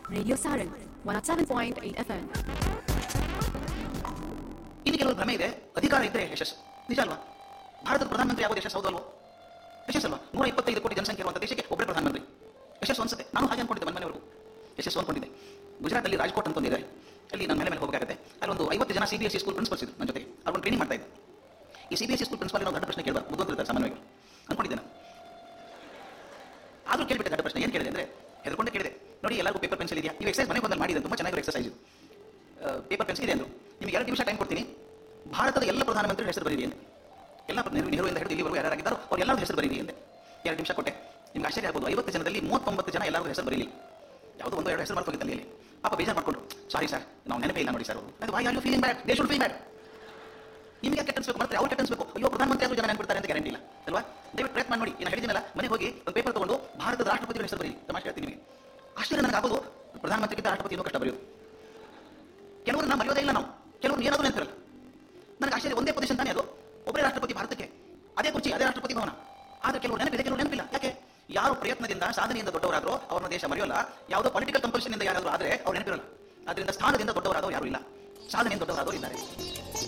Radio Saran 107.8 FM. ಇನ್ನು ಕೆಲವರು ಭ್ರಮೆ ಇದೆ ಅಧಿಕಾರ ಇದ್ದರೆ ಯಶಸ್ಸು ನಿಜ ಅಲ್ವಾ ಭಾರತದ ಪ್ರಧಾನಮಂತ್ರಿ ಆಗೋದು ಯಶಸ್ಸು ಹೌದಲ್ವೋ ಯಶಸ್ಸಲ್ವಾ ನೂರ ಇಪ್ಪತ್ತೈದು ಕೋಟಿ ಜನಸಂಖ್ಯೆ ಇರುವಂಥ ದೇಶಕ್ಕೆ ಒಬ್ಬರೇ ಪ್ರಧಾನಮಂತ್ರಿ ಯಶಸ್ಸು ಅನ್ಸುತ್ತೆ ನಾನು ಹಾಗೆ ಅನ್ಕೊಂಡಿದ್ದೆ ಮನೆಯವರೆಗೂ ಯಶಸ್ಸು ಅನ್ಕೊಂಡಿದ್ದೆ ಗುಜರಾತಲ್ಲಿ ರಾಜ್ಕೋಟ್ ಅಂತ ಒಂದಿದೆ ಅಲ್ಲಿ ನಾನು ಮೇಲೆ ಮೇಲೆ ಹೋಗಬೇಕಾಗುತ್ತೆ ಅಲ್ಲಿ ಒಂದು ಐವತ್ತು ಜನ C B S C school principals ಇದ್ರು ನನ್ನ ಜೊತೆ ಅವ್ರನ್ನ ಟ್ರೈನಿಂಗ್ ಮಾಡ್ತಾ ಇದ್ದೆ ಈ C B S C school principal ದೊಡ್ಡ ಪ್ರಶ್ನೆ ಕೇಳಬಾರ್ದು ಬುದ್ಧಿರ್ತಾರೆ ಸಾಮಾನ್ಯವಾಗಿ ಅನ್ಕೊಂಡಿದ್ದೆ ನಾನು ಆದ್ರೂ ಕೇಳ್ಬಿಟ್ಟೆ ದೊಡ್ಡ ಪ್ರಶ್ನೆ ಏನು ಕೇಳಿದೆ ಅಂದ್ರೆ ಹೆದರ್ಕೊಂಡೆ ಕೇಳಿದೆ ನೋಡಿ ಎಲ್ಲರಿಗೂ ಪೇಪರ್ ಪೆನ್ಸಿಲ್ ಇದೆಯಾ ನೀವು ಎಕ್ಸೈಸ್ ಮನೆ ಬಂದಲ್ಲಿ ಮಾಡಿದ್ರೆ ತುಂಬ ಚೆನ್ನಾಗಿರೋ ಎಕ್ಸಸೈಸ್ ಇದು ಪೇಪರ್ ಪೆನ್ಸಿಲ್ ಇದೆ ಅಂದ್ರು ನಿಮಗೆ ಎರಡು ನಿಮಿಷ ಟೈಮ್ ಕೊಡ್ತೀನಿ ಭಾರತದ ಎಲ್ಲ ಪ್ರಧಾನಮಂತ್ರಿ ಹೆಸರು ಬರೀರಿ ಅಂದೆ ಎಲ್ಲ ನೆಹರು ನೆಹರುವಿಂದ ಹಿಡಿದು ಇಲ್ಲಿವರೆಗೂ ಯಾರ್ಯಾರಾಗಿದ್ದಾರೋ ಅವ್ರು ಎಲ್ಲರೂ ಹೆಸರು ಬರೀರಿ ಅಂದೆ ಎರಡು ನಿಮಿಷ ಕೊಟ್ಟೆ ನಿಮ್ಗೆ ಆಶ್ಚರ್ಯ ಆಗ್ಬೋದು ಐವತ್ತು ಜನದಲ್ಲಿ ಮೂವತ್ತೊಂಬತ್ತು ಜನ ಎಲ್ಲರಿಗೂ ಹೆಸರು ಬರೀಲಿ ಯಾವುದೋ ಒಂದು ಎರಡು ಹೆಸರು ಮಾಡ್ಕೋಗಿತ್ತು ಅಲ್ಲಿ ಪಾಪ ಬೇಜಾರು ಮಾಡ್ಕೊಂಡ್ರು ಸಾರಿ ಸರ್ ನಾವು ನೆನಪೇ ಇಲ್ಲ ನೋಡಿ ಸರ್ ಅದು why are you feeling bad they should feel bad ನಿಮಗೆ ಕೆಟ್ಟನ್ಸ್ಬೇಕು ಮತ್ತೆ ಅವ್ರು ಕೆಟ್ಟನ್ಸ್ಬೇಕು ಅಯ್ಯೋ ಪ್ರಧಾನಮಂತ್ರಿ ಆದ್ರೂ ಜನ ನೆನ್ಬಿಡ್ತಾರೆ ಅಂತ ಗ್ಯಾರಂಟಿ ಇಲ್ಲ ಅಲ್ವಾ ದಯವಿಟ್ಟು ಪ್ರಯತ್ನ ಮಾಡಿ ನಾನು ಹೇಳಿದ್ದೀನಲ್ಲ ಮನೆಗೆ ಹೋಗಿ ಒಂದು ಪೇಪರ್ ತಗೊಂಡು ಭಾರತದ ರಾಷ್ಟ್ರಪತಿಗಳ ಹೆಸರು ಬರೀ ತಮಾಷೆ ಹೇಳ್ತೀನಿ ನಿಮಗೆ ಆಶ್ಚರ್ಯ ನನಗೆ ಆಗೋದು ಪ್ರಧಾನಮಂತ್ರಿಗಿಂತ ರಾಷ್ಟ್ರಪತಿ ಇನ್ನೂ ಕಷ್ಟ ಬರೆಯೋದು ಕೆಲವರು ನಾವು ಮರೆಯೋದೇ ಇಲ್ಲ ನಾವು ಕೆಲವರು ಏನಾದರೂ ನೆನಪಿರಲ್ಲ ನನಗೆ ಆಶ್ಚರ್ಯ ಒಂದೇ ಪೊಸಿಷನ್ ತಾನೇ ಅದು ಒಬ್ಬರೇ ರಾಷ್ಟ್ರಪತಿ ಭಾರತಕ್ಕೆ ಅದೇ ಕುರ್ಚಿ ಅದೇ ರಾಷ್ಟ್ರಪತಿ ಭವನ ಆದ್ರೆ ಕೆಲವರು ನೆನಪಿದೆ ಕೆಲವರು ನೆನಪಿಲ್ಲ ಯಾಕೆ ಯಾರು ಪ್ರಯತ್ನದಿಂದ ಸಾಧನೆಯಿಂದ ದೊಡ್ಡವರಾದ್ರೋ ಅವ್ರನ್ನ ದೇಶ ಮರೆಯೋಲ್ಲ ಯಾವುದೋ ಪೊಲಿಟಿಕಲ್ ಕಂಪಲ್ಷನ್ ಇಂದ ಯಾರಾದರೂ ಆದ್ರೆ ಅವ್ರು ನೆನಪಿರಲ್ಲ ಅದರಿಂದ ಸ್ಥಾನದಿಂದ ದೊಡ್ಡವರಾದವರು ಯಾರು ಇಲ್ಲ ಸಾಧನೆಯಿಂದ ದೊಡ್ಡವರಾದವರು ಇದ್ದಾರೆ